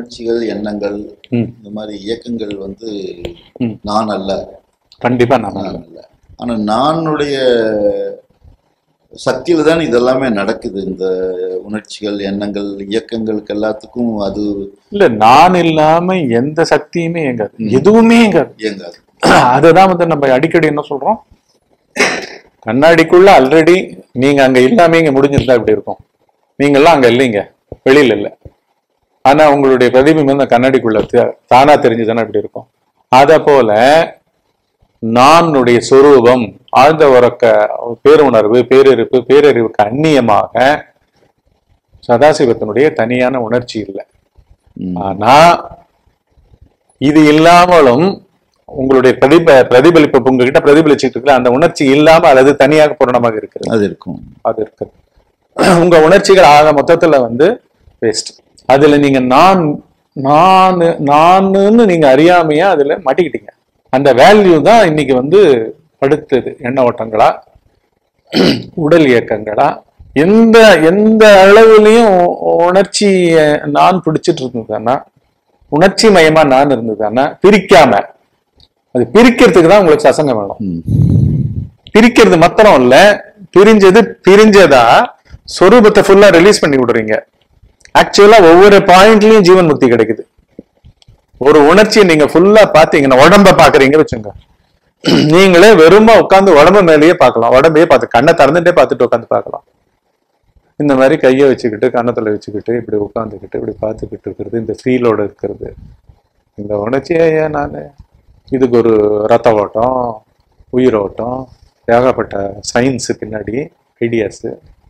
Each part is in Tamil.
உணர்ச்சிகள் எண்ணங்கள் ம். இந்த மாதிரி இயக்கங்கள் வந்து ம். நான் அல்ல கண்டிப்பா நான் நான் அல்ல ஆனா நானுடைய சக்தியில தான் இதெல்லாமே நடக்குது இந்த உணர்ச்சிகள் எண்ணங்கள் இயக்கங்களுக்கு எல்லாத்துக்கும் அது இல்ல நான் இல்லாம எந்த சக்தியுமே எங்காது எதுவுமே எங்காது இயங்காது அதுதான் வந்து நம்ம அடிக்கடி என்ன சொல்றோம் கண்ணாடிக்குள்ள ஆல்ரெடி நீங்க அங்க இல்லாம இங்க முடிஞ்சிருந்தா இப்படி இருக்கும் நீங்க எல்லாம் அங்க இல்லைங்க வெளியில இல்ல ஆனா உங்களுடைய பிரதிபிம்பம் அந்த கண்ணாடிக்குள்ள த- தானா தெரிஞ்சுதானே இப்படி இருக்கும் அத போல நானுடைய சொரூபம் ஆழ்ந்த உறக்க பேருணர்வு பேரிருப்பு பேரறிவுக்கு அந்நியமாக சதாசிவத்தினுடைய தனியான உணர்ச்சி இல்லை ம். ஆனா இது இல்லாமலும் உங்களுடைய பிரதிப பிரதிபலிப்பு உங்ககிட்ட பிரதிபலிச்சுட்டு இருக்கிற அந்த உணர்ச்சி இல்லாம அல்லது தனியாக பூரணமாக இருக்கிறது அது இருக்கும் அது இருக்குது உங்க உணர்ச்சிகள் ஆக மொத்தத்துல வந்து வேஸ்ட் அதுல நீங்க நான் நான் நான்னு நீங்க அறியாமையா அதுல மாட்டிக்கிட்டீங்க அந்த வேல்யூ தான் இன்னைக்கு வந்து படுத்தது எண்ண ஓட்டங்களா உடல் இயக்கங்களா எந்த எந்த அளவுலயும் உ- உணர்ச்சிய நான் பிடிச்சிட்டு இருந்ததுன்னா உணர்ச்சி மயமா நான் இருந்ததுன்னா பிரிக்காம அது பிரிக்கிறதுக்கு தான் உங்களுக்கு சசங்கம் வேணும் ம். பிரிக்கிறது மாத்திரம் இல்ல பிரிஞ்சது பிரிஞ்சதா சொரூபத்தை ஃபுல்லா ரிலீஸ் பண்ணி விடுறீங்க ஆக்சுவலா ஒவ்வொரு பாயிண்ட்லயும் ஜீவன் முக்தி கிடைக்குது ஒரு உணர்ச்சியை நீங்க ஃபுல்லா பாத்தீங்கன்னா உடம்ப பாக்குறீங்க வச்சுங்க நீங்களே வெறுமா உட்காந்து உடம்பு மேலேயே பார்க்கலாம் உடம்பையே பார்த்து கண்ணை திறந்துட்டே பார்த்துட்டு உட்காந்து பார்க்கலாம் இந்த மாதிரி கையை வச்சுக்கிட்டு கன்னத்துல வச்சுக்கிட்டு இப்படி உட்காந்துக்கிட்டு இப்படி பார்த்துக்கிட்டு இருக்கிறது இந்த ஃபீலோட இருக்கிறது இந்த உணர்ச்சியே ஏன் நான் இதுக்கு ஒரு ரத்த ஓட்டம் உயிரோட்டம் ஏகப்பட்ட சயின்ஸு பின்னாடி ஐடியாஸு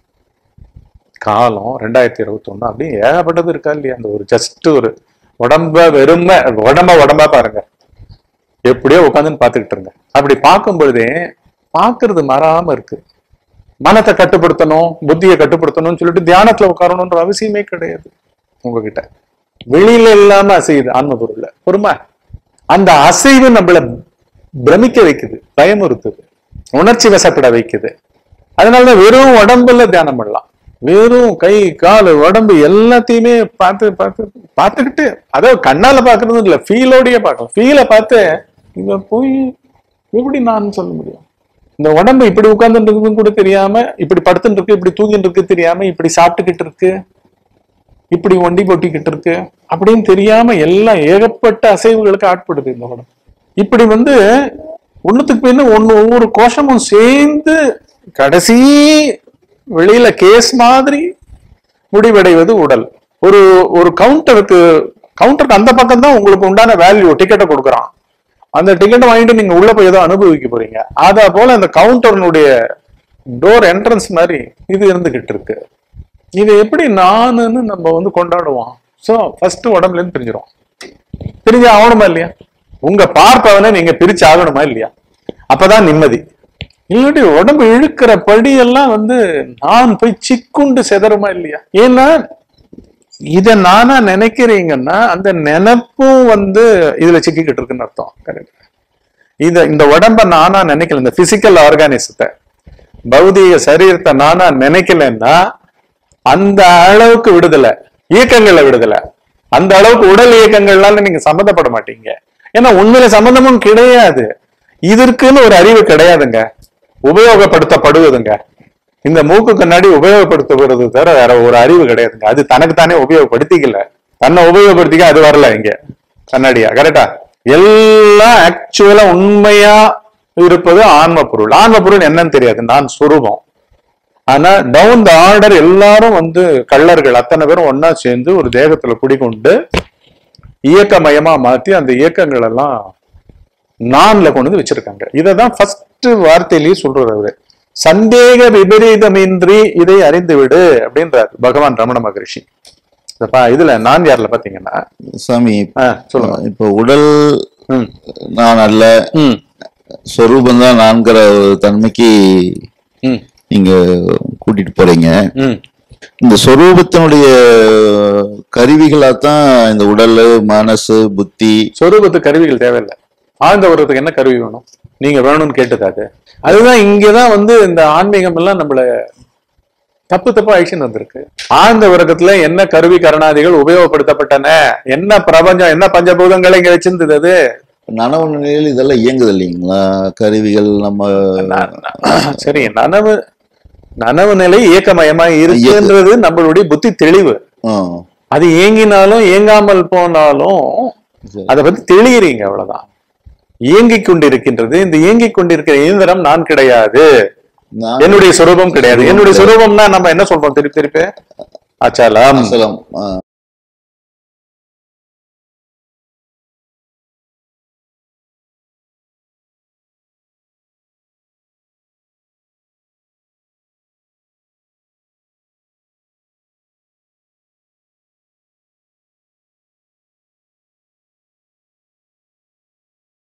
காலம் ரெண்டாயிரத்தி இருபத்தொன்னு அப்படி ஏகப்பட்டது இருக்கா இல்லையா அந்த ஒரு ஜஸ்ட் ஒரு உடம்ப வெறும உடம்ப உடம்பா பாருங்க எப்படியோ உட்காந்துன்னு பார்த்துக்கிட்டு இருங்க அப்படி பார்க்கும் பொழுதே பார்க்கிறது மாறாம இருக்கு மனத்தை கட்டுப்படுத்தணும் புத்தியை கட்டுப்படுத்தணும்னு சொல்லிட்டு தியானத்துல உட்காரணுன்ற அவசியமே கிடையாது உங்ககிட்ட வெளியில இல்லாம அசையுது ஆன்ம பொருள்ல பொறுமை அந்த அசைவு நம்மள பிரமிக்க வைக்குது பயமுறுத்துது உணர்ச்சி வசப்பட வைக்குது அதனாலதான் வெறும் உடம்புல தியானம் பண்ணலாம் வெறும் கை கால் உடம்பு எல்லாத்தையுமே பார்த்து பார்த்து பார்த்துக்கிட்டு அதாவது கண்ணால பாக்குறது இல்ல ஃபீலோடயே பார்க்கலாம் ஃபீலை பார்த்து இவ போய் எப்படி நான் சொல்ல முடியும் இந்த உடம்பு இப்படி உட்கார்ந்துட்டு இருக்குன்னு கூட தெரியாம இப்படி படுத்துட்டு இருக்கு இப்படி தூங்கிட்டு இருக்கு தெரியாம இப்படி சாப்பிட்டுக்கிட்டு இருக்கு இப்படி ஒண்டி பொட்டிக்கிட்டு இருக்கு அப்படின்னு தெரியாம எல்லாம் ஏகப்பட்ட அசைவுகளுக்கு ஆட்படுது இந்த உடம்பு இப்படி வந்து ஒண்ணுத்துக்கு பின்ன ஒண்ணு ஒவ்வொரு கோஷமும் சேர்ந்து கடைசி வெளியில கேஸ் மாதிரி முடிவடைவது உடல் ஒரு ஒரு கவுண்டருக்கு கவுண்டருக்கு அந்த பக்கம் தான் உங்களுக்கு உண்டான வேல்யூ டிக்கெட்டை கொடுக்குறான் அந்த டிக்கெட்டை வாங்கிட்டு நீங்க உள்ள போய் ஏதோ அனுபவிக்க போறீங்க அதா போல அந்த கவுண்டர்னுடைய டோர் என்ட்ரன்ஸ் மாதிரி இது இருந்துகிட்டு இருக்கு இது எப்படி நானுன்னு நம்ம வந்து கொண்டாடுவோம் ஸோ ஃபர்ஸ்ட் உடம்புல இருந்து பிரிஞ்சிரும் பிரிஞ்சு ஆகணுமா இல்லையா உங்க பார்ப்பவனை நீங்க பிரிச்சு ஆகணுமா இல்லையா அப்பதான் நிம்மதி இல்லாட்டி உடம்பு இழுக்கிற படி எல்லாம் வந்து நான் போய் சிக்குண்டு செதறுமா இல்லையா ஏன்னா இத நானா நினைக்கிறீங்கன்னா அந்த நினைப்பும் வந்து இதுல சிக்கிக்கிட்டு இருக்குன்னு அர்த்தம் கரெக்ட் இத இந்த உடம்ப நானா நினைக்கல இந்த பிசிக்கல் ஆர்கானிசத்தை பௌதிக சரீரத்தை நானா நினைக்கலன்னா அந்த அளவுக்கு விடுதலை இயக்கங்களை விடுதலை அந்த அளவுக்கு உடல் இயக்கங்கள்னால நீங்க சம்மந்தப்பட மாட்டீங்க ஏன்னா உண்மையில சம்பந்தமும் கிடையாது இதற்குன்னு ஒரு அறிவு கிடையாதுங்க உபயோகப்படுத்தப்படுவதுங்க இந்த மூக்கு கண்ணாடி உபயோகப்படுத்தப்படுறது தவிர வேற ஒரு அறிவு கிடையாதுங்க அது தனக்கு தானே உபயோகப்படுத்திக்கல தன்னை உபயோகப்படுத்திக்க அது வரல இங்க கண்ணாடியா கரெக்டா எல்லாம் ஆக்சுவலா உண்மையா இருப்பது ஆன்ம பொருள் ஆன்ம பொருள் என்னன்னு தெரியாது நான் சுரூபம் ஆனா டவுன் த ஆர்டர் எல்லாரும் வந்து கள்ளர்கள் அத்தனை பேரும் ஒன்னா சேர்ந்து ஒரு தேகத்துல குடிகொண்டு இயக்கமயமா மாத்தி அந்த இயக்கங்கள் எல்லாம் நான்ல கொண்டு வந்து வச்சிருக்காங்க இததான் ஃபர்ஸ்ட் வார்த்தையிலேயே சொல்றாரு அவரு சந்தேக விபரீதமின்றி இதை அறிந்து விடு அப்படின்றார் பகவான் ரமண மகரிஷி இந்த பா- இதுல நான் யார்ல பாத்தீங்கன்னா சாமி ஆ, சொல்லுங்க இப்போ உடல் ம் நான் அல்ல ம் சொரூபம் தான் நான்கிற ஒரு தன்மைக்கு ம் நீங்க கூட்டிட்டு போறீங்க ம் இந்த சொரூபத்தினுடைய கருவிகளா தான் இந்த உடல் மனசு புத்தி சொரூபத்து கருவிகள் தேவையில்லை ஆழ்ந்த உறதுக்கு என்ன கருவி வேணும் நீங்க வேணும்னு கேட்டது அது அதுதான் இங்கதான் வந்து இந்த ஆன்மீகம் எல்லாம் நம்மள தப்பு தப்பா ஆக்ஷன் வந்திருக்கு ஆழ்ந்த உறக்கத்துல என்ன கருவி கரணாதிகள் உபயோகப்படுத்தப்பட்டன என்ன பிரபஞ்சம் என்ன பஞ்சபூதங்களை இங்க வச்சிருந்தது அது நனவு நிலையில் இதெல்லாம் இயங்குது இல்லைங்களா கருவிகள் நம்ம சரி நனவு நனவு நிலை இயக்கமயமா இருக்குன்றது நம்மளுடைய புத்தி தெளிவு ஆ, அது ஏங்கினாலும் ஏங்காமல் போனாலும் சரி. அதை பத்தி தெளிகிறீங்க அவ்வளவுதான் இயங்கிக் கொண்டிருக்கின்றது இந்த இயங்கிக் கொண்டிருக்கிற இயந்திரம் நான் கிடையாது நான் என்னுடைய சுரூபம் கிடையாது என்னுடைய சுரூபம்னா நம்ம என்ன சொல்றோம் திருப்பி திருப்பி அச்சலம் அசலம் ஆ,